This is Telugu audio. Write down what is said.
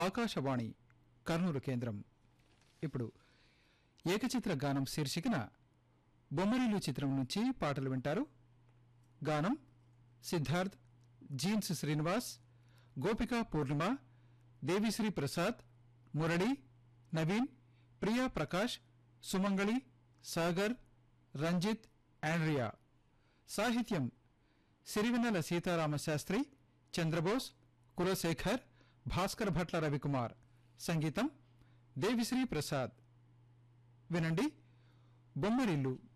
ఆకాశవాణి కర్నూలు కేంద్రం ఇప్పుడు ఏకచిత్ర గానం శీర్షికన బొమ్మరిల్లు చిత్రం నుంచి పాటలు వింటారు గానం సిద్ధార్థ్ జీన్స్ శ్రీనివాస్ గోపికా పూర్ణిమ దేవిశ్రీ ప్రసాద్ మురళి నవీన్ ప్రియా ప్రకాష్ సుమంగళి సాగర్ రంజిత్ ఆండ్రియా సాహిత్యం సిరివెన్నెల సీతారామ శాస్త్రి చంద్రబోస్ కులశేఖర్ భాస్కర్ భట్ల రవికుమార్ సంగీతం దేవిశ్రీ ప్రసాద్ వినండి బొమ్మరిల్లు